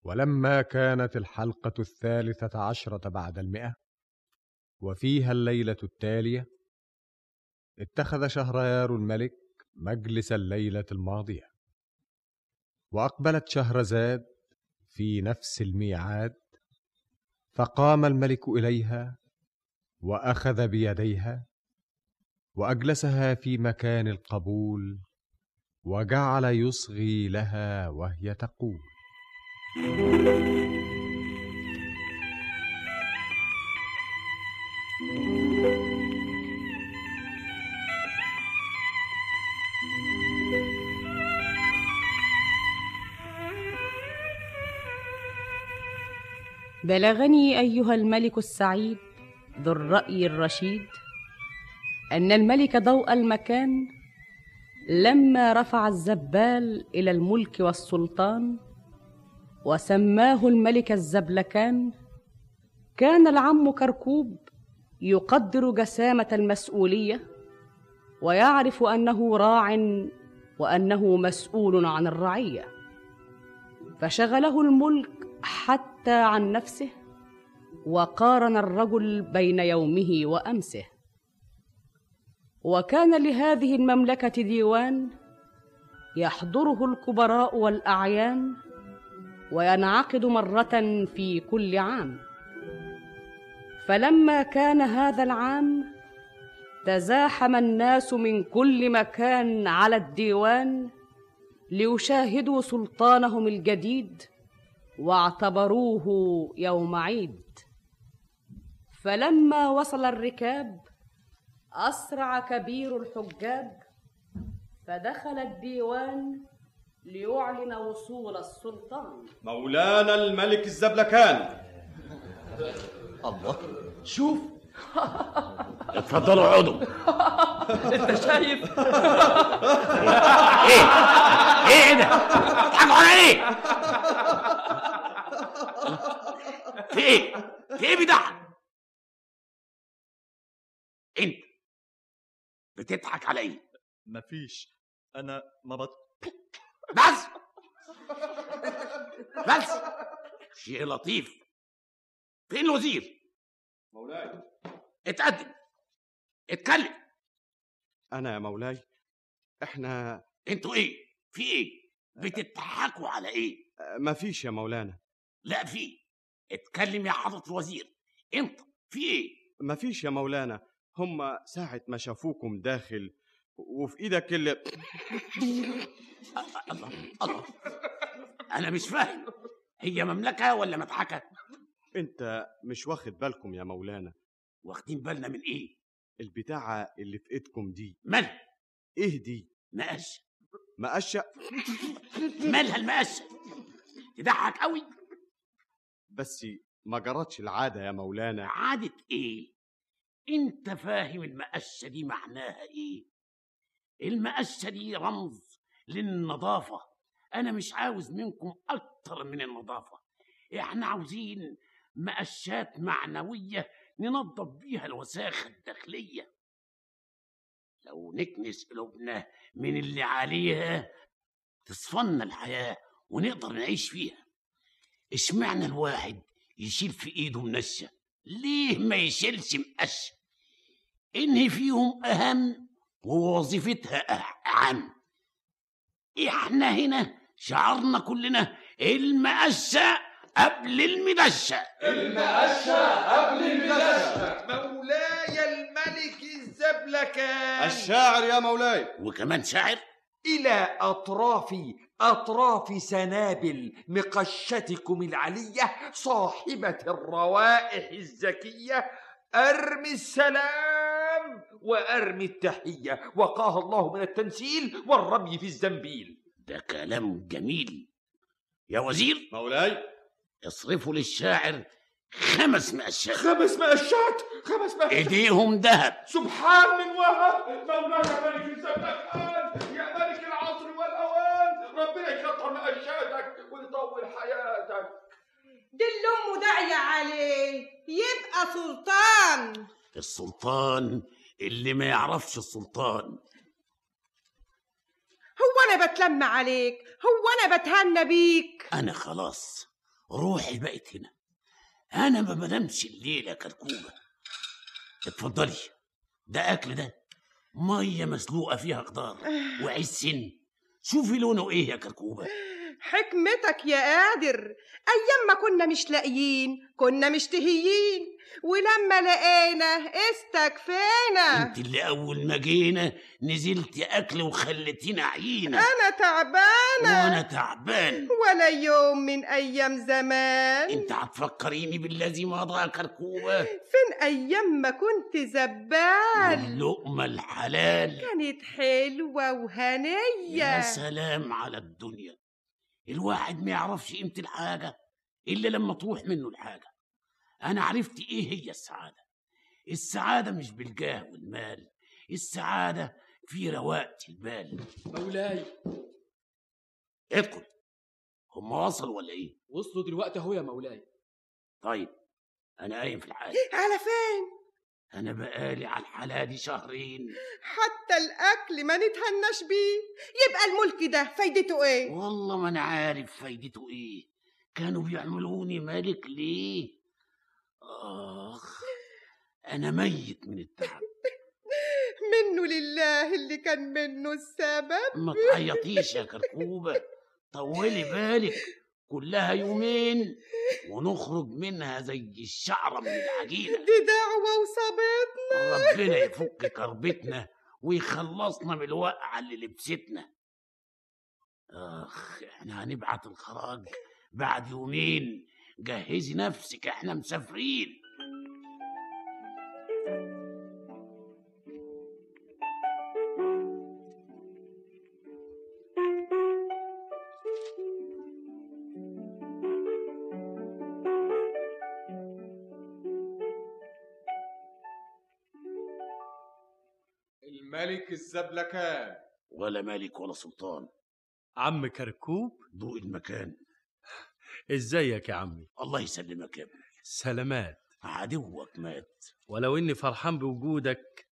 ولما كانت الحلقة الثالثة عشرة بعد المئة وفيها الليلة التالية اتخذ شهريار الملك مجلس الليلة الماضية وأقبلت شهرزاد في نفس الميعاد فقام الملك إليها وأخذ بيديها وأجلسها في مكان القبول وجعل يصغي لها وهي تقول بلغني ايها الملك السعيد ذو الراي الرشيد ان الملك ضوء المكان لما رفع الزبال الى الملك والسلطان وسماه الملك الزبلكان كان العم كركوب يقدر جسامه المسؤوليه ويعرف انه راع وانه مسؤول عن الرعيه فشغله الملك حتى عن نفسه وقارن الرجل بين يومه وامسه وكان لهذه المملكه ديوان يحضره الكبراء والاعيان وينعقد مره في كل عام فلما كان هذا العام تزاحم الناس من كل مكان على الديوان ليشاهدوا سلطانهم الجديد واعتبروه يوم عيد فلما وصل الركاب اسرع كبير الحجاج فدخل الديوان ليعلن وصول السلطان مولانا الملك الزبلكان الله شوف اتفضلوا اقعدوا انت شايف ايه ايه ده بتضحكوا على ايه في ايه في ايه بيضحك انت بتضحك على ايه مفيش انا ما بط بس بس شيء لطيف فين الوزير مولاي اتقدم اتكلم انا يا مولاي احنا انتوا ايه في ايه بتضحكوا على ايه ما فيش يا مولانا لا في اتكلم يا حضرة الوزير انت في ايه ما فيش يا مولانا هم ساعة ما شافوكم داخل وفي ايدك اللي الله الله انا مش فاهم هي مملكة ولا مضحكة انت مش واخد بالكم يا مولانا واخدين بالنا من ايه البتاعة اللي في ايدكم دي مالها ايه دي مقشة مقشة مالها المقشة تضحك قوي بس ما جرتش العادة يا مولانا عادة ايه انت فاهم المقشة دي معناها ايه المقشة دي رمز للنظافة انا مش عاوز منكم اكتر من النظافة احنا عاوزين مقشات معنوية ننظف بيها الوساخة الداخلية لو نكنس قلوبنا من اللي عليها تصفنا الحياة ونقدر نعيش فيها اشمعنى الواحد يشيل في ايده منشة ليه ما يشيلش مقشة انهي فيهم اهم ووظيفتها أه- اهم احنا هنا شعرنا كلنا المقشة قبل المدشة مولاي الملك الزبلكان الشاعر يا مولاي وكمان شاعر إلى أطراف أطراف سنابل مقشتكم العلية صاحبة الروائح الزكية أرمي السلام وأرمي التحية وقاها الله من التنسيل والرمي في الزنبيل ده كلام جميل يا وزير مولاي اصرفوا للشاعر خمس مقشات خمس مقشات خمس مقشات ايديهم ذهب سبحان من وهب مولانا ملك الزبلكان يا ملك العصر والأوان ربنا يكتر مقشاتك ويطول حياتك دل امه داعية عليه يبقى سلطان السلطان اللي ما يعرفش السلطان هو انا بتلم عليك هو انا بتهنى بيك انا خلاص روحي بقت هنا انا ما بنامش الليله كركوبه اتفضلي ده اكل ده ميه مسلوقه فيها خضار وعيش سن شوفي لونه ايه يا كركوبه حكمتك يا قادر ايام ما كنا مش لاقيين كنا مشتهيين ولما لقينا استكفينا انت اللي اول ما جينا نزلت اكل وخلتينا عينه انا تعبانه وانا تعبان ولا يوم من ايام زمان انت هتفكريني بالذي مضى كركوبه فين ايام ما كنت زبال اللقمه الحلال كانت حلوه يا وهنيه سلام على الدنيا الواحد ما يعرفش قيمة الحاجة إلا لما تروح منه الحاجة أنا عرفت إيه هي السعادة السعادة مش بالجاه والمال السعادة في رواقة البال مولاي ادخل هم وصلوا ولا إيه؟ وصلوا دلوقتي اهو يا مولاي طيب أنا قايم في الحاجة على فين أنا بقالي على الحالة دي شهرين حتى الاكل ما نتهناش بيه يبقى الملك ده فايدته ايه والله ما أنا عارف فايدته إيه كانوا بيعملوني ملك ليه؟ آخ أنا ميت من التعب منه لله اللي كان منه السبب ما تعيطيش يا كركوبة طولي بالك كلها يومين ونخرج منها زي الشعرة من العجينة دي دعوة وصابتنا ربنا يفك كربتنا ويخلصنا من الوقعة اللي لبستنا آخ احنا هنبعت الخراج بعد يومين جهزي نفسك احنا مسافرين الملك الزبلكان ولا ملك ولا سلطان عم كركوب ضوء المكان ازيك يا عمي الله يسلمك يا ابني سلامات عدوك مات ولو اني فرحان بوجودك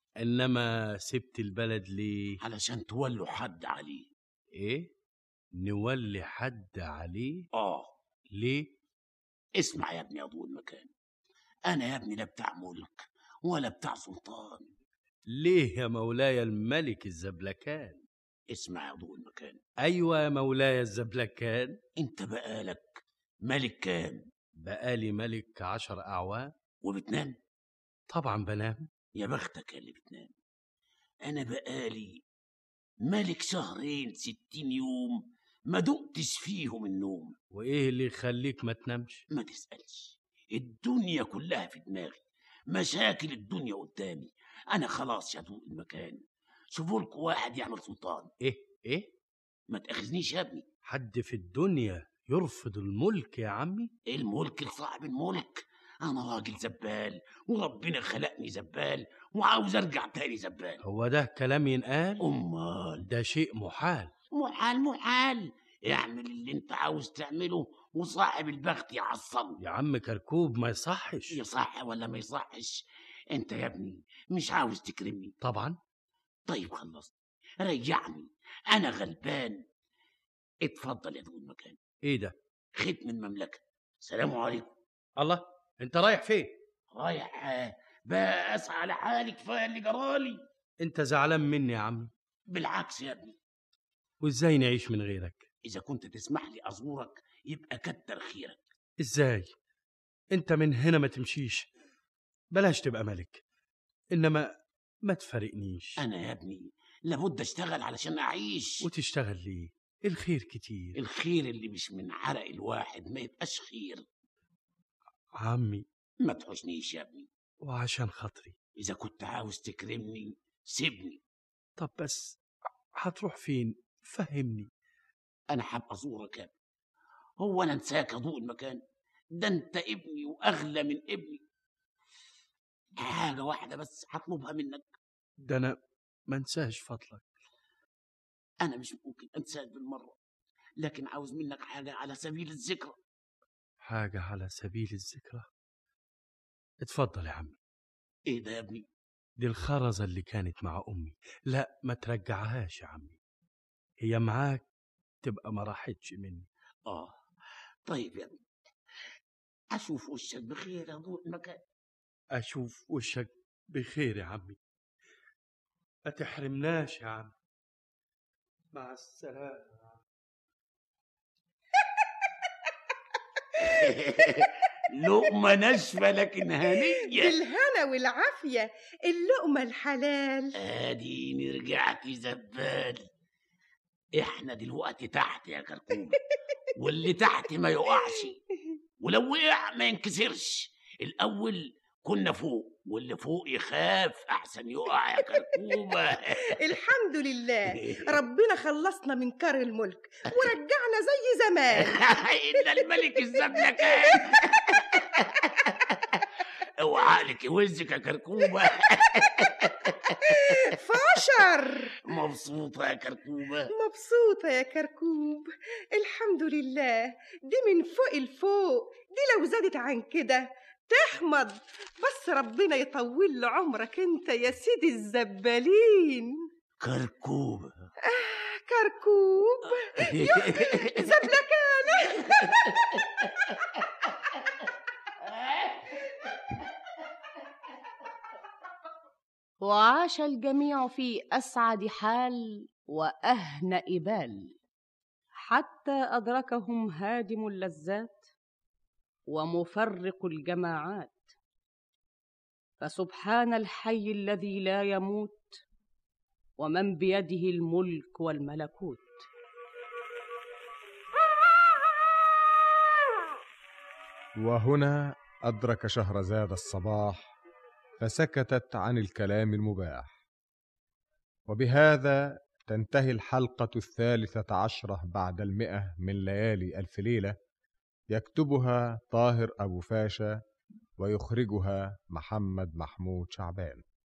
انما سبت البلد ليه علشان تولوا حد عليه ايه نولي حد عليه اه ليه اسمع يا ابني يا ضوء المكان انا يا ابني لا بتاع ملك ولا بتاع سلطان ليه يا مولاي الملك الزبلكان اسمع يا ضوء المكان ايوه يا مولاي الزبلكان انت بقالك ملك كام بقالي ملك عشر اعوام وبتنام طبعا بنام يا بختك يا اللي بتنام انا بقالي ملك شهرين ستين يوم ما دقتش فيهم النوم وايه اللي يخليك ما تنامش ما تسألش الدنيا كلها في دماغي مشاكل الدنيا قدامي انا خلاص يا ضوء المكان شوفوا لكم واحد يعمل سلطان ايه ايه ما تاخذنيش يا ابني حد في الدنيا يرفض الملك يا عمي الملك لصاحب الملك انا راجل زبال وربنا خلقني زبال وعاوز ارجع تاني زبال هو ده كلام ينقال امال ده شيء محال محال محال اعمل اللي انت عاوز تعمله وصاحب البخت يعصبه يا عم كركوب ما يصحش يصح ولا ما يصحش انت يا ابني مش عاوز تكرمني طبعا طيب خلصت ريعني انا غلبان اتفضل يا ذو المكان ايه ده ختم المملكه سلام عليكم الله انت رايح فين رايح آه، بقى على حالي كفايه اللي جرالي انت زعلان مني يا عمي بالعكس يا ابني وازاي نعيش من غيرك اذا كنت تسمح لي ازورك يبقى كتر خيرك ازاي انت من هنا ما تمشيش بلاش تبقى ملك انما ما تفارقنيش انا يا ابني لابد اشتغل علشان اعيش وتشتغل ليه الخير كتير الخير اللي مش من عرق الواحد ما يبقاش خير عمي ما تحوشنيش يا ابني وعشان خاطري اذا كنت عاوز تكرمني سيبني طب بس هتروح فين فهمني انا حاب ازورك يا ابني هو انا انساك اضوء المكان ده انت ابني واغلى من ابني حاجه واحده بس هطلبها منك ده انا ما انساش فضلك انا مش ممكن انساك بالمره لكن عاوز منك حاجه على سبيل الذكرى حاجة على سبيل الذكرى اتفضل يا عمي ايه ده يا ابني دي الخرزة اللي كانت مع أمي لا ما ترجعهاش يا عمي هي معاك تبقى ما راحتش مني اه طيب يا ابني اشوف وشك بخير يا ضوء المكان اشوف وشك بخير يا عمي ما تحرمناش يا عم مع السلامه لقمة ناشفة لكن هنية بالهنا والعافية اللقمة الحلال اديني رجعت زبال احنا دلوقتي تحت يا كركوبة واللي تحت ما يقعش ولو وقع ما ينكسرش الاول كنا فوق واللي فوق يخاف احسن يقع يا كركوبة الحمد لله ربنا خلصنا من كار الملك ورجعنا زي زمان إن الملك الزبلكان اوعى لك يوزك يا كركوبة فاشر مبسوطة يا كركوبة مبسوطة يا كركوب الحمد لله دي من فوق الفوق دي لو زادت عن كده تحمض بس ربنا يطول له عمرك انت يا سيدي الزبالين كركوبة كركوب زبلكانة وعاش الجميع في اسعد حال واهنا بال حتى ادركهم هادم اللذات ومفرق الجماعات فسبحان الحي الذي لا يموت ومن بيده الملك والملكوت وهنا أدرك شهرزاد الصباح فسكتت عن الكلام المباح وبهذا تنتهي الحلقة الثالثة عشرة بعد المئة من ليالي ألف ليلة يكتبها طاهر أبو فاشا ويخرجها محمد محمود شعبان